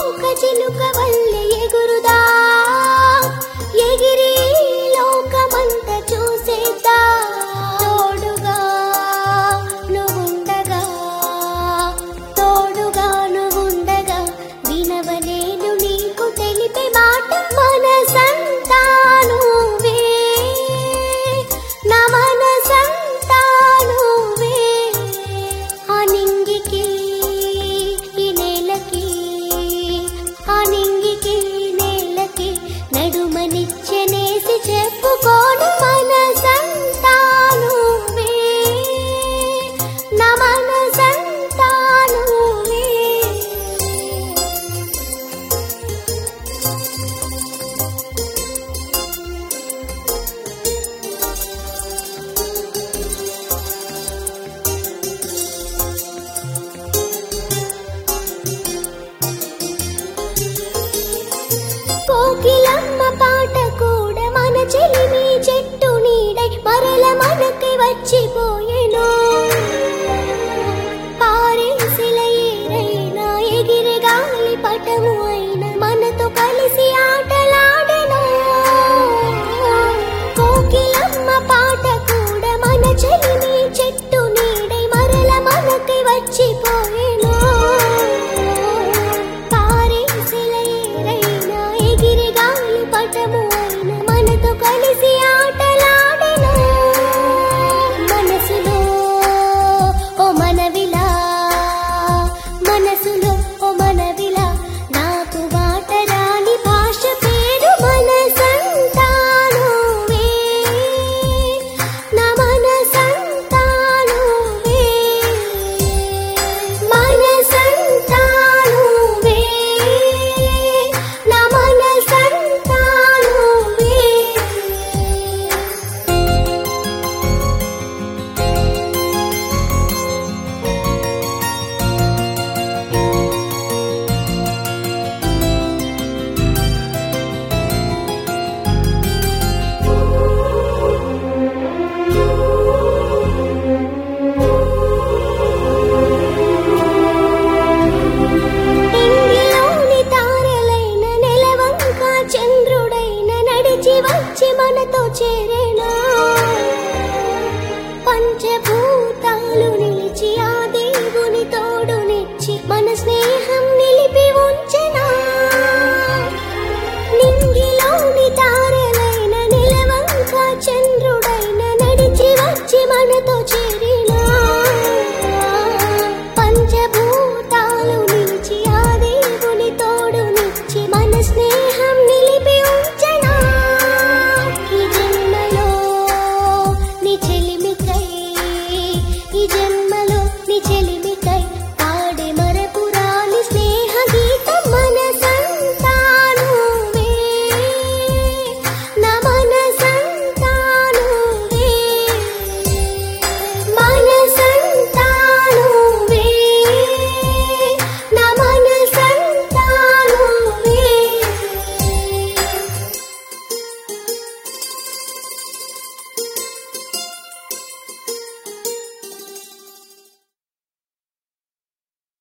ఒక చిలుక వల్లే ఎగురుదా ఎగిరి లోకమంత చూసేద్దా తోడుగా నువ్వుండగా తోడుగా నువ్వుండగా వినవలేను నీకు తెలిపే మాట మనసంతా నువ్వే నా మనసంతా నువ్వే ఆ నింగికి ఈ నేలకి ఆ నింగికి ఈ నేలకి నడుమనిచ్చనేసి చెప్పుకోను మనసంతా నువ్వే నా మనసంతా నువ్వే కోకిలమ్మ పాట కూడా మన చెలిమి చెట్టు నీడై మరల మనకి వచ్చిపోయెను పారేసిల ఏరైనా ఎగిరి గాలి పటము అయిన మనతో కలిసి ఆటలాడెను కోకిలమ్మ పాట కూడా మన చెలిమి చెట్టు నీడై మరల మనకి వచ్చిపోయెను పారేసిల ఏరైనా ఎగిరి గాలి పటము అయిన మనతో కలిసి ఆటలాడెను మనసులో ఓ మనవిలా మనసులో ఓ మనవిలా నాకు మాట రాని భాష పేరు మనసంతా నువ్వే నా మనసంతా నువ్వే మనసంతా నువ్వే నా మనసంతా నువ్వే ఇంగిలోని తారలైన నెలవంక చంద్రుడైన నడిచి వచ్చి మనతో చేరేనా పంచభూతాలు నిలిచి ఆ దేవుని తోడునిచ్చి మన స్నేహం నిలిపి ఉంచెనా నింగిలోని తారలైన నెలవంక చంద్రుడైన నడిచి వచ్చి మనతో చేరినా పంచభూతాలు నిలిచి ఆ దేవుని తోడునిచ్చి మన స్నేహం నిలిపి ఉంచెనా ఈ జన్మలో నీ చెలిమికై ఈ జన్మలో నీ చెలిమి